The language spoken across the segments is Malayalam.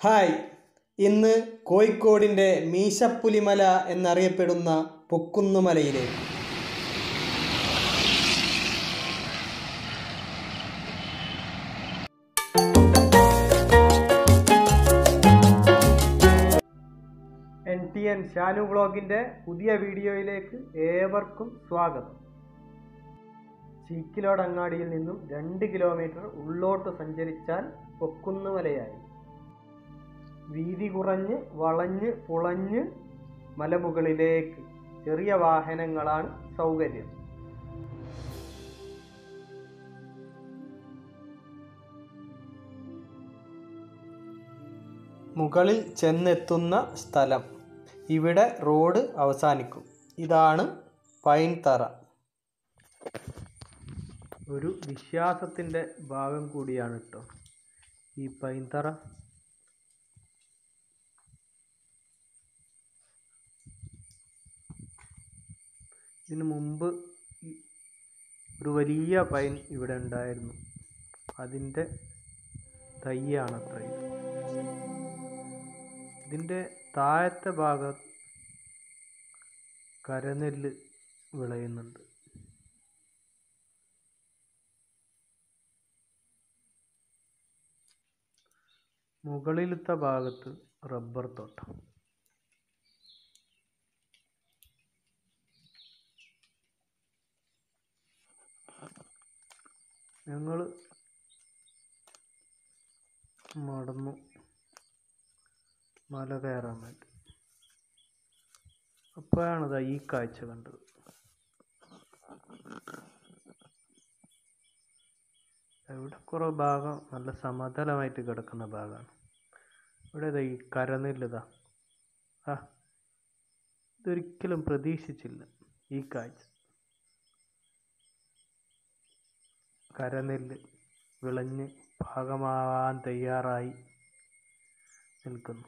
ഹായ് ഇന്ന് കോഴിക്കോടിൻ്റെ മീശപ്പുലിമല എന്നറിയപ്പെടുന്ന പൊക്കുന്നുമലയിലേക്ക് എൻ ടി എൻ ഷാനു ബ്ലോഗിൻ്റെ പുതിയ വീഡിയോയിലേക്ക് ഏവർക്കും സ്വാഗതം ചീക്കിലോടങ്ങാടിയിൽ നിന്നും രണ്ട് കിലോമീറ്റർ ഉള്ളോട്ട് സഞ്ചരിച്ചാൽ പൊക്കുന്നുമലയായി വീതി കുറഞ്ഞ് വളഞ്ഞ് പുളഞ്ഞ് മലമുകളിലേക്ക് ചെറിയ വാഹനങ്ങളാണ് സൗകര്യം മുകളിൽ ചെന്നെത്തുന്ന സ്ഥലം ഇവിടെ റോഡ് അവസാനിക്കും ഇതാണ് പൈൻ തറ ഒരു വിശ്വാസത്തിൻ്റെ ഭാഗം കൂടിയാണ് കേട്ടോ ഈ പൈൻ തറ ഇതിനു മുമ്പ് ഈ ഒരു വലിയ പൈൻ ഇവിടെ ഉണ്ടായിരുന്നു അതിൻ്റെ തൈയാണ് അത്ര ഇത് ഇതിൻ്റെ താഴത്തെ ഭാഗം കരനെല്ല് വിളയുന്നുണ്ട് മുകളിലത്തെ ഭാഗത്ത് റബ്ബർ തോട്ടം ഞങ്ങൾ നടന്നു മല കയറാൻ വേണ്ടി അപ്പോഴാണ് ഇതാ ഈ കാഴ്ച കണ്ടത് ഇവിടെ കുറേ ഭാഗം നല്ല സമതലമായിട്ട് കിടക്കുന്ന ഭാഗമാണ് ഇവിടെ ഇതാ ഈ കരനെല്ലിതാ ആ ഇതൊരിക്കലും പ്രതീക്ഷിച്ചില്ല ഈ കാഴ്ച കരനെല്ല് വിളഞ്ഞ് പാകമാവാൻ തയ്യാറായി നിൽക്കുന്നു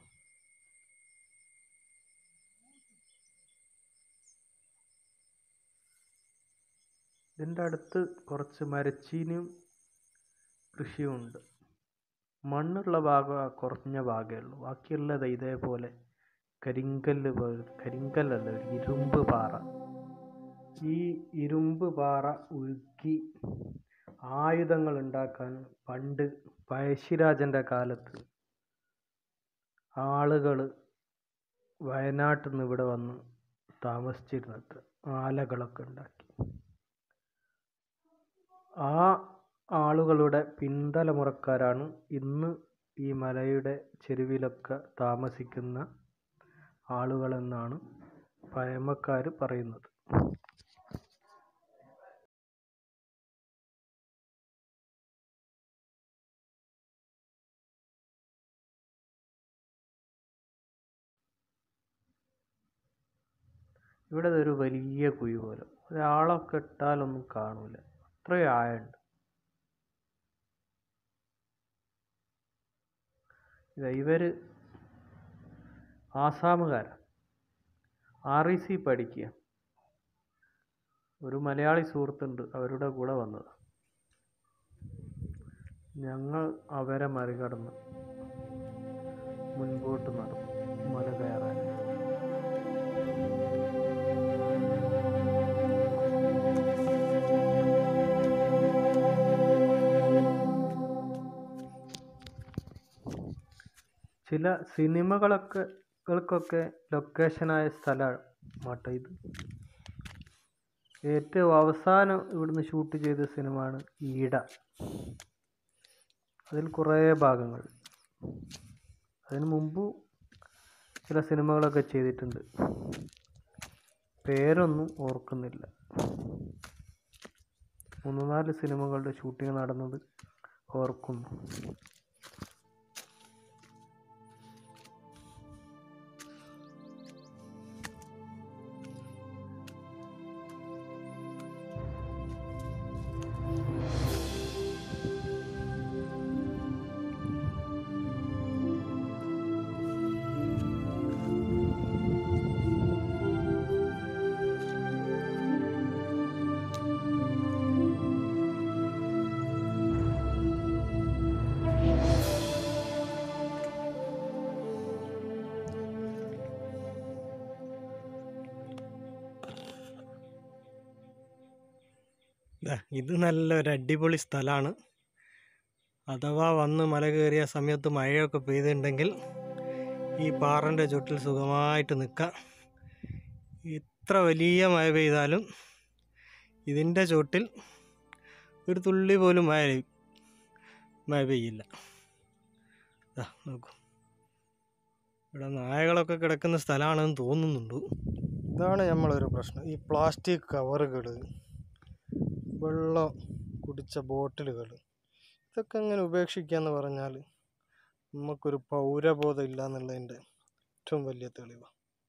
ഇതിൻ്റെ അടുത്ത് കുറച്ച് മരച്ചീനിയും കൃഷിയുമുണ്ട് മണ്ണുള്ള ഭാഗം കുറഞ്ഞ ഭാഗമേ ഉള്ളൂ ബാക്കിയുള്ളത് ഇതേപോലെ കരിങ്കല്ല് പോലെ കരിങ്കല്ലല്ല ഒരു ഇരുമ്പ് പാറ ഈ ഇരുമ്പ് പാറ ഉരുക്കി ആയുധങ്ങൾ ഉണ്ടാക്കാൻ പണ്ട് പഴശ്ശിരാജൻ്റെ കാലത്ത് ആളുകൾ വയനാട്ടിൽ നിന്ന് ഇവിടെ വന്ന് താമസിച്ചിരുന്നത് ആലകളൊക്കെ ഉണ്ടാക്കി ആ ആളുകളുടെ പിന്തലമുറക്കാരാണ് ഇന്ന് ഈ മലയുടെ ചെരുവിലൊക്കെ താമസിക്കുന്ന ആളുകളെന്നാണ് പഴമക്കാർ പറയുന്നത് ഇവിടെ ഒരു വലിയ കുഴി പോലെ ഒരാളൊക്കെ ഇട്ടാലൊന്നും കാണൂല അത്രയും ആയുണ്ട് ഇവര് ആസാമുകാരാണ് ആർ ഇ സി പഠിക്കുക ഒരു മലയാളി സുഹൃത്തുണ്ട് അവരുടെ കൂടെ വന്നത് ഞങ്ങൾ അവരെ മറികടന്ന് മുൻപോട്ട് നടന്നു മല കയറാൻ ചില സിനിമകളൊക്കെ കൾക്കൊക്കെ ലൊക്കേഷനായ സ്ഥലമാട്ടോ ഇത് ഏറ്റവും അവസാനം ഇവിടുന്ന് ഷൂട്ട് ചെയ്ത സിനിമയാണ് ഈട അതിൽ കുറേ ഭാഗങ്ങൾ അതിനു മുമ്പ് ചില സിനിമകളൊക്കെ ചെയ്തിട്ടുണ്ട് പേരൊന്നും ഓർക്കുന്നില്ല മൂന്ന് നാല് സിനിമകളുടെ ഷൂട്ടിംഗ് നടന്നത് ഓർക്കുന്നു ദാ, ഇത് നല്ലൊരു അടിപൊളി സ്ഥലമാണ് അഥവാ വന്ന് മല കയറിയ സമയത്ത് മഴയൊക്കെ പെയ്തിട്ടുണ്ടെങ്കിൽ ഈ പാറൻ്റെ ചുട്ടിൽ സുഖമായിട്ട് നിൽക്കാം ഇത്ര വലിയ മഴ പെയ്താലും ഇതിൻ്റെ ചുട്ടിൽ ഒരു തുള്ളി പോലും മഴ മഴ പെയ്യില്ല ദാ, നോക്കൂ ഇവിടെ നായകളൊക്കെ കിടക്കുന്ന സ്ഥലമാണെന്ന് തോന്നുന്നുണ്ട് ഇതാണ് നമ്മളൊരു പ്രശ്നം ഈ പ്ലാസ്റ്റിക് കവറുകൾ വെള്ളം കുടിച്ച ബോട്ടിലുകൾ ഇതൊക്കെ അങ്ങനെ ഉപേക്ഷിക്കുക എന്ന് പറഞ്ഞാൽ നമുക്കൊരു പൗരബോധം ഇല്ല എന്നുള്ളതിൻ്റെ ഏറ്റവും വലിയ തെളിവാണ്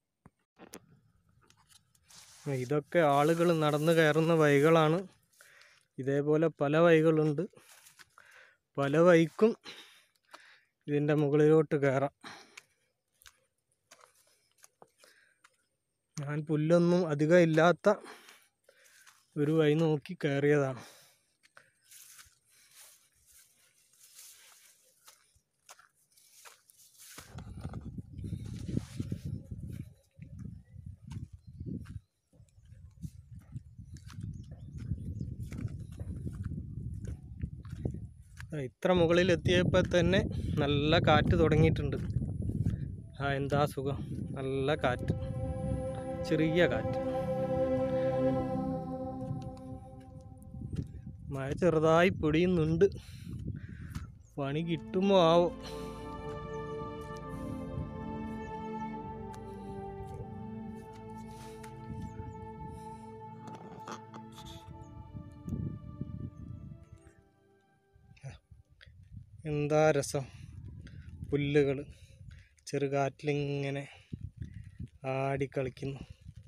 ഇതൊക്കെ ആളുകൾ നടന്നു കയറുന്ന വഴികളാണ് ഇതേപോലെ പല വഴികളുണ്ട് പല വഴിക്കും ഇതിൻ്റെ മുകളിലോട്ട് കയറാം ഞാൻ പുല്ലൊന്നും അധികം ഇല്ലാത്ത ഒരു വഴി നോക്കി കയറിയതാണ് ആ, ഇത്ര മുകളിൽ എത്തിയപ്പോൾ തന്നെ നല്ല കാറ്റ് തുടങ്ങിയിട്ടുണ്ട് ആ എന്താ സുഖം നല്ല കാറ്റ് ചെറിയ കാറ്റ് മഴ ചെറുതായി പൊടിയുന്നുണ്ട് പണി കിട്ടുമോ ആവോ എന്താ രസം പുല്ലുകൾ ചെറുകാറ്റിലിങ്ങനെ ആടിക്കളിക്കുന്നു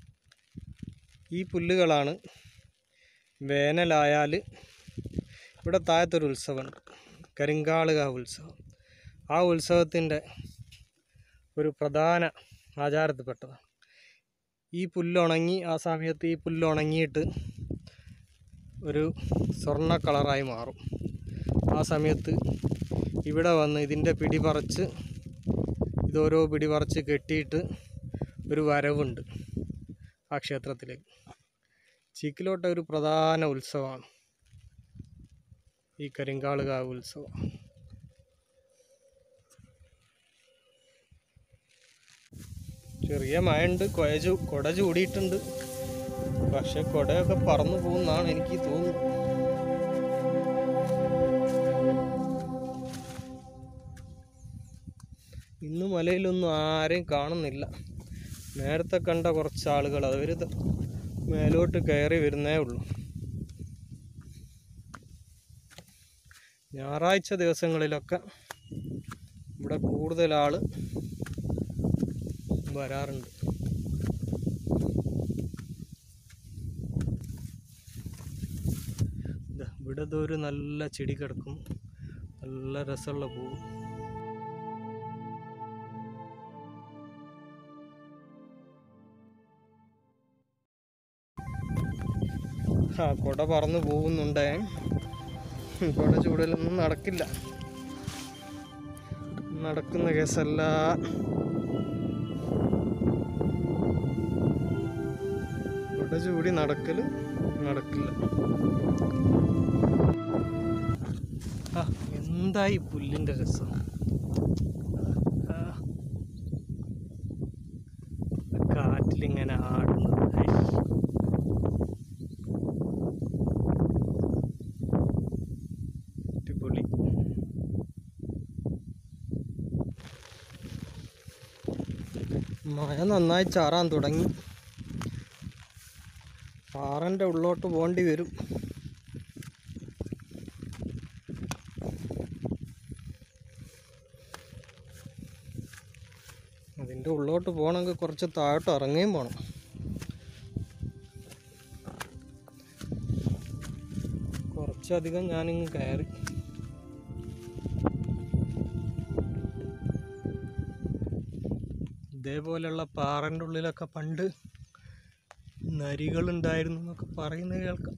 ഈ പുല്ലുകളാണ് വേനലായാൽ ഇവിടെ താഴത്തൊരു ഉത്സവമുണ്ട് കരിങ്കാളുകാവ് ഉത്സവം ആ ഉത്സവത്തിൻ്റെ ഒരു പ്രധാന ആചാരത്തിൽപ്പെട്ടതാണ് ഈ പുല്ലുണങ്ങി ആ സമയത്ത് ഈ പുല്ലുണങ്ങിയിട്ട് ഒരു സ്വർണ്ണ കളറായി മാറും ആ സമയത്ത് ഇവിടെ വന്ന് ഇതിൻ്റെ പിടി പറിച്ച് ഇതോരോ പിടി പറിച്ച് കെട്ടിയിട്ട് ഒരു വരവുണ്ട് ആ ക്ഷേത്രത്തിലേക്ക് ചീക്കിലോട്ട ഒരു പ്രധാന ഉത്സവമാണ് ഈ കരിങ്കാളുകാവ് ഉത്സവം ചെറിയ മഴയുണ്ട് കൊയ ചൂ കൊട ചൂടിയിട്ടുണ്ട് പക്ഷെ കൊടയൊക്കെ പറന്നു പോകുന്നാണ് എനിക്ക് തോന്നുന്നത് ഇന്ന് മലയിലൊന്നും ആരെയും കാണുന്നില്ല നേരത്തെ കണ്ട കുറച്ച് ആളുകൾ അവർ മേലോട്ട് കയറി വരുന്നേ ഉള്ളൂ ഞായറാഴ്ച ദിവസങ്ങളിലൊക്കെ ഇവിടെ കൂടുതൽ ആൾ വരാറുണ്ട് ദാ ഇവിടെ ദേ ഒരു നല്ല ചെടി കിടക്കും നല്ല രസമുള്ള പൂവ് ആ കുട പറന്നു പോകുന്നുണ്ടേ കുട ചൂടലൊന്നും നടക്കില്ല നടക്കുന്ന കേസല്ല കുട ചൂടി നടക്കല് നടക്കില്ല ആ എന്തായി പുല്ലിന്റെ രസം ആ. കാറ്റിലിങ്ങനെ ആടുന്നത് ഹൈ. അടിപൊളി മഴ നന്നായി ചാറാൻ തുടങ്ങി പാറൻ്റെ ഉള്ളോട്ട് പോകേണ്ടി വരും അതിൻ്റെ ഉള്ളോട്ട് പോകണമെങ്കിൽ കുറച്ച് താഴോട്ട് ഇറങ്ങുകയും പോകണം കുറച്ചധികം ഞാനിങ്ങ് കയറി ഇതേപോലെയുള്ള പാറൻ്റെ ഉള്ളിലൊക്കെ പണ്ട് നരികളുണ്ടായിരുന്നു എന്നൊക്കെ പറയുന്നത് കേൾക്കാം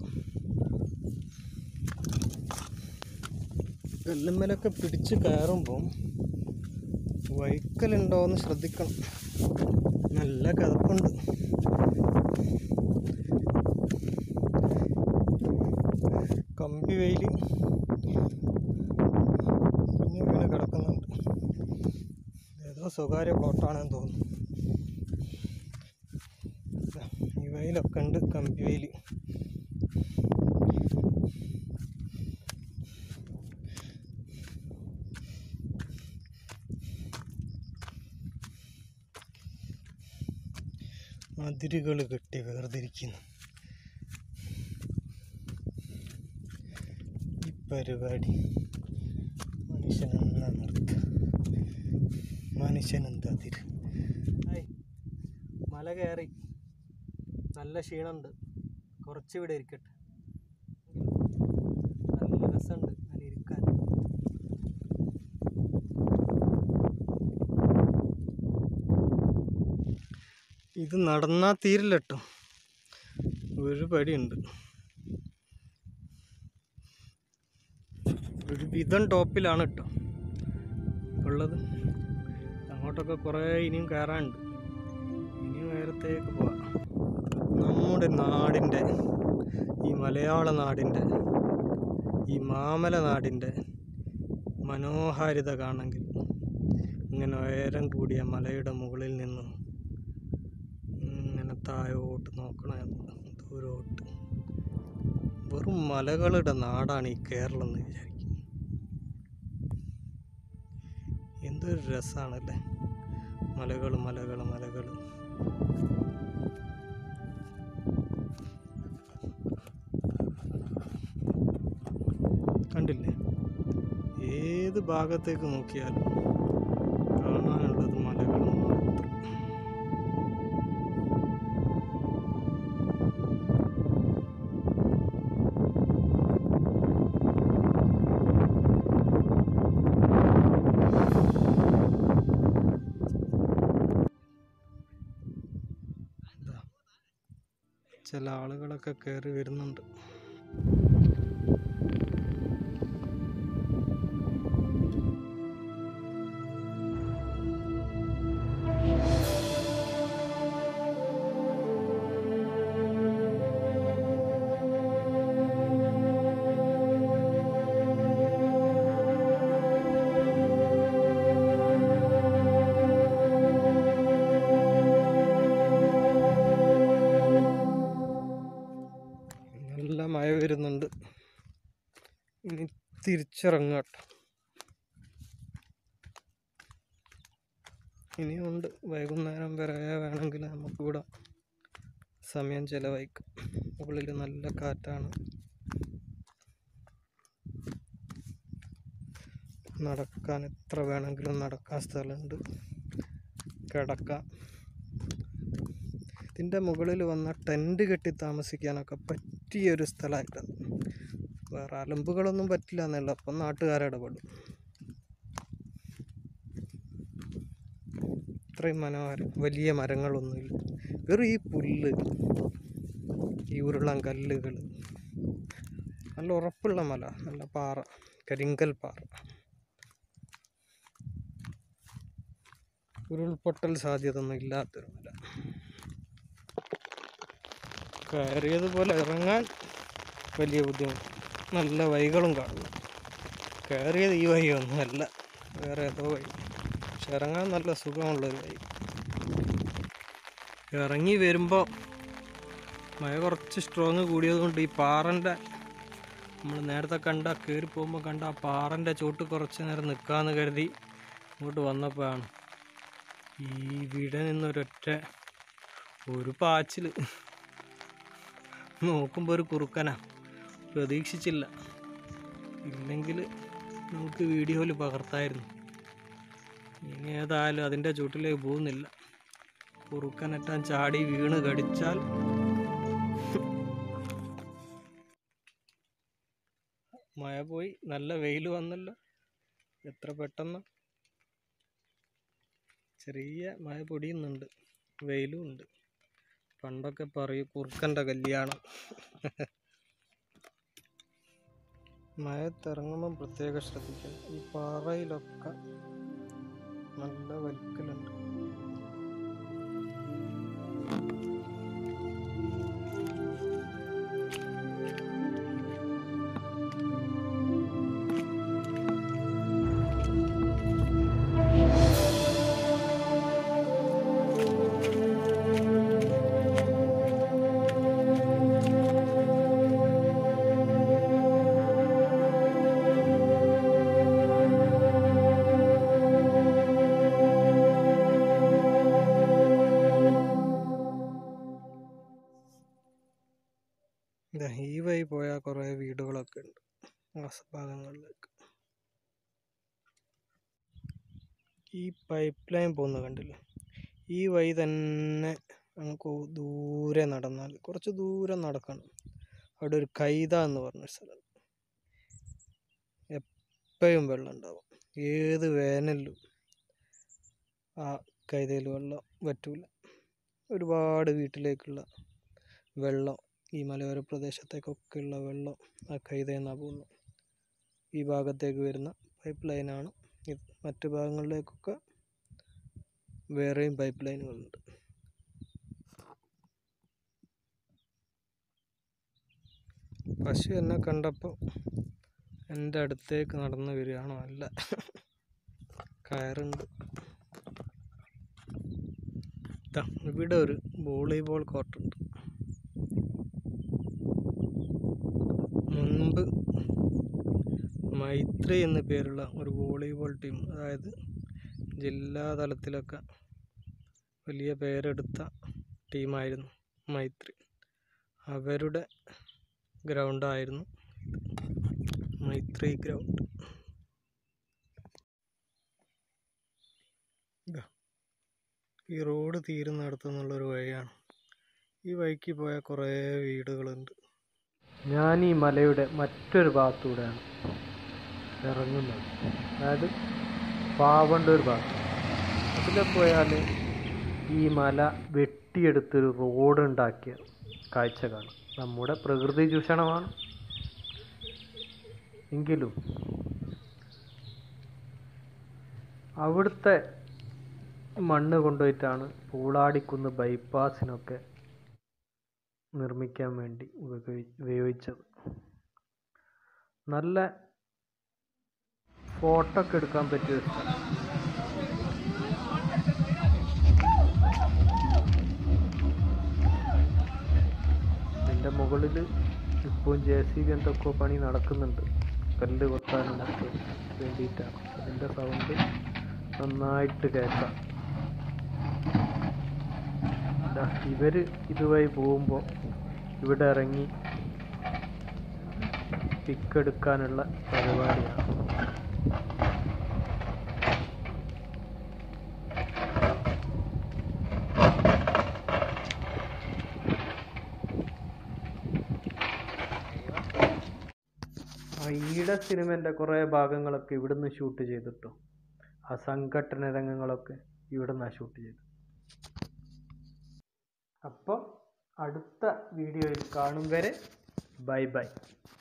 കല്ലുമ്മലൊക്കെ പിടിച്ച് കയറുമ്പം വൈക്കലുണ്ടോ എന്ന് ശ്രദ്ധിക്കണം നല്ല കിതപ്പുണ്ട് കമ്പി വെയിൽ കുഞ്ഞു വീണ് കിടക്കുന്നുണ്ട് ഏതോ സ്വകാര്യ പ്ലോട്ടാണെന്ന് തോന്നുന്നു ദാ, ഈ വെയിലൊക്കെ ഉണ്ട് കമ്പി വെയിൽ അതിരുകൾ കെട്ടി വേർതിരിക്കുന്നു ഈ പരിപാടി മനുഷ്യനെന്ന നിർത്ത മനുഷ്യനെന്ത് അതിര് മല കയറി നല്ല ക്ഷീണമുണ്ട് കുറച്ച് ഇവിടെ ഇരിക്കട്ടെ നല്ല രസമുണ്ട് അതിൽ ഇരിക്കാൻ ഇത് നടന്നാൽ തീരില്ല കേട്ടോ ഒരു പടിയുണ്ട് ഒരു വിധം ടോപ്പിലാണ് കേട്ടോ ഉള്ളത് അങ്ങോട്ടൊക്കെ കുറേ ഇനിയും കയറാനുണ്ട് ഇനിയും ഉയരത്തേക്ക് പോവാം നമ്മുടെ നാടിൻ്റെ ഈ മലയാള നാടിൻ്റെ ഈ മാമല നാടിൻ്റെ മനോഹാരിത കാണെങ്കിൽ ഇങ്ങനെ ഉയരം കൂടിയ മലയുടെ മുകളിൽ നിന്ന് ഇങ്ങനെ താഴോട്ട് നോക്കണമെന്ന് ദൂരോട്ട് വെറും മലകളുടെ നാടാണ് ഈ കേരളം എന്ന് വിചാരിക്കും എന്തൊരു രസമാണല്ലേ മലകൾ മലകൾ മലകൾ കണ്ടില്ലേ ഏത് ഭാഗത്തേക്ക് നോക്കിയാലും കാണാനുള്ളത് മലകൾ മാത്രം ഇതാ, ചില ആളുകളൊക്കെ കയറി വരുന്നുണ്ട് നല്ല മഴ വരുന്നുണ്ട് ഇനി തിരിച്ചിറങ്ങാട്ടോ ഇനിയുണ്ട് വൈകുന്നേരം വരെ വേണമെങ്കിൽ നമുക്ക് ഇവിടെ സമയം ചിലവഴിക്കും മുകളിൽ നല്ല കാറ്റാണ് നടക്കാൻ എത്ര വേണമെങ്കിലും നടക്കാൻ സ്ഥലമുണ്ട് കിടക്കാം ഇതിൻ്റെ മുകളിൽ വന്ന ടെൻറ്റ് കെട്ടി താമസിക്കാനൊക്കെ പറ്റിയൊരു സ്ഥലമായിട്ടാണ് വേറെ അലമ്പുകളൊന്നും പറ്റില്ല എന്നല്ല അപ്പം നാട്ടുകാരിടപെടും ഇത്രയും മനോഹരം വലിയ മരങ്ങളൊന്നുമില്ല വെറും ഈ പുല്ല് ഈ ഉരുളൻ കല്ലുകൾ നല്ല ഉറപ്പുള്ള മല നല്ല പാറ കരിങ്കൽ പാറ ഉരുൾപൊട്ടൽ സാധ്യത ഒന്നും ഇല്ലാത്തൊരു മല കയറിയതുപോലെ ഇറങ്ങാൻ വലിയ ബുദ്ധിമുട്ട് നല്ല വഴികളും കാണുന്നു കയറിയത് ഈ വഴിയൊന്നുമല്ല വേറെ ഏതോ വഴി പക്ഷെ ഇറങ്ങാൻ നല്ല സുഖമുള്ളൊരു വഴി ഇറങ്ങി വരുമ്പോൾ മഴ കുറച്ച് സ്ട്രോങ് കൂടിയതുകൊണ്ട് ഈ പാറൻ്റെ നമ്മൾ നേരത്തെ കണ്ട കയറി പോകുമ്പോൾ കണ്ട ആ പാറൻ്റെ ചോട്ട് കുറച്ച് നേരം നിൽക്കാമെന്ന് കരുതി ഇങ്ങോട്ട് വന്നപ്പോഴാണ് ഈ ഇവിടെ നിന്നൊരൊറ്റ ഒരു പാച്ചിൽ നോക്കുമ്പോൾ ഒരു കുറുക്കനാ പ്രതീക്ഷിച്ചില്ല ഇല്ലെങ്കിൽ നമുക്ക് വീഡിയോയിൽ പകർത്തായിരുന്നു ഇനി ഏതായാലും അതിൻ്റെ ചുട്ടിലേക്ക് പോകുന്നില്ല കുറുക്കനറ്റാൻ ചാടി വീണ് കടിച്ചാൽ മഴ പോയി നല്ല വെയിൽ വന്നല്ലോ എത്ര പെട്ടെന്ന് ചെറിയ മഴ പൊടിയുന്നുണ്ട് വെയിലും ഉണ്ട് പണ്ടൊക്കെ പറയും കുറുക്കൻ്റെ കല്യാണം മഴത്തിറങ്ങുമ്പം പ്രത്യേകം ശ്രദ്ധിക്കണം ഈ പാറയിലൊക്കെ നല്ല വലിക്കലുണ്ട് വഴി പോയാൽ കുറേ വീടുകളൊക്കെ ഉണ്ട് ആ സ- ഭാഗങ്ങളിലേക്ക് ഈ പൈപ്പ് ലൈൻ പോകുന്ന കണ്ടില്ലേ ഈ വഴി തന്നെ നമുക്ക് ദൂരെ നടന്നാൽ കുറച്ച് ദൂരം നടക്കണം അവിടെ ഒരു കൈത എന്ന് പറഞ്ഞ സ്ഥലം എപ്പോഴും വെള്ളം ഉണ്ടാവും ഏത് വേനലിലും ആ കൈതയിൽ വെള്ളം വറ്റൂല ഒരുപാട് വീട്ടിലേക്കുള്ള വെള്ളം ഈ മലയോര പ്രദേശത്തേക്കൊക്കെയുള്ള വെള്ളം ആ കൈതയിൽ നിന്നാണ് പോകുന്നത് ഈ ഭാഗത്തേക്ക് വരുന്ന പൈപ്പ് ലൈനാണ് ഇത് മറ്റു ഭാഗങ്ങളിലേക്കൊക്കെ വേറെയും പൈപ്പ് ലൈനുകളുണ്ട് പശു എന്നെ കണ്ടപ്പോൾ എൻ്റെ അടുത്തേക്ക് നടന്നു വരികയാണോ അല്ല കയറുണ്ട് ദാ ഇവിടെ ഒരു വോളിബോൾ കോർട്ടുണ്ട് മുൻപ് മൈത്രി എന്ന പേരുള്ള ഒരു വോളിബോൾ ടീം അതായത് ജില്ലാ തലത്തിലൊക്കെ വലിയ പേരെടുത്ത ടീമായിരുന്നു മൈത്രി അവരുടെ ഗ്രൗണ്ടായിരുന്നു ഇത് മൈത്രി ഗ്രൗണ്ട് ഇതാ ഈ റോഡ് തീരുന്നിടത്തു നിന്നുള്ളൊരു വഴിയാണ് ഈ വഴിക്ക് പോയാൽ കുറേ വീടുകളുണ്ട് ഞാൻ ഈ മലയുടെ മറ്റൊരു ഭാഗത്തൂടെയാണ് ഇറങ്ങുന്നത് അതായത് പാവണ്ടൂർ ഭാഗം അതിലെ പോയാൽ ഈ മല വെട്ടിയെടുത്തൊരു റോഡ് ഉണ്ടാക്കിയ കാഴ്ച കാണാം നമ്മുടെ പ്രകൃതി ചൂഷണമാണ് എങ്കിലും അവിടുത്തെ മണ്ണ് കൊണ്ടുപോയിട്ടാണ് പൂളാടിക്കുന്ന് ബൈപ്പാസിനൊക്കെ നിർമ്മിക്കാൻ വേണ്ടി ഉപയോഗി ഉപയോഗിച്ചത് നല്ല ഫോട്ടോ ഒക്കെ എടുക്കാൻ പറ്റിയ ഒരു സ്ഥലം ഇതിൻ്റെ മുകളിൽ ഇപ്പം ജെ സി ബി എന്തൊക്കെയോ പണി നടക്കുന്നുണ്ട് കല്ല് കൊത്താനും മറ്റും വേണ്ടിയിട്ടാണ് അതിൻ്റെ സൗണ്ട് നന്നായിട്ട് കേൾക്കാം ദാ ഇവര് ഇതുവഴി പോകുമ്പോൾ ഇവിടെ ഇറങ്ങി പിക്ക് എടുക്കാനുള്ള പരിപാടിയാണ് ആ ഈട സിനിമേൻ്റെ കുറേ ഭാഗങ്ങളൊക്കെ ഇവിടുന്ന് ഷൂട്ട് ചെയ്തിട്ടോ ആ സംഘട്ടന രംഗങ്ങളൊക്കെ ഇവിടുന്നാണ് ഷൂട്ട് ചെയ്തത് അപ്പോൾ അടുത്ത വീഡിയോയിൽ കാണും വരെ ബൈ ബൈ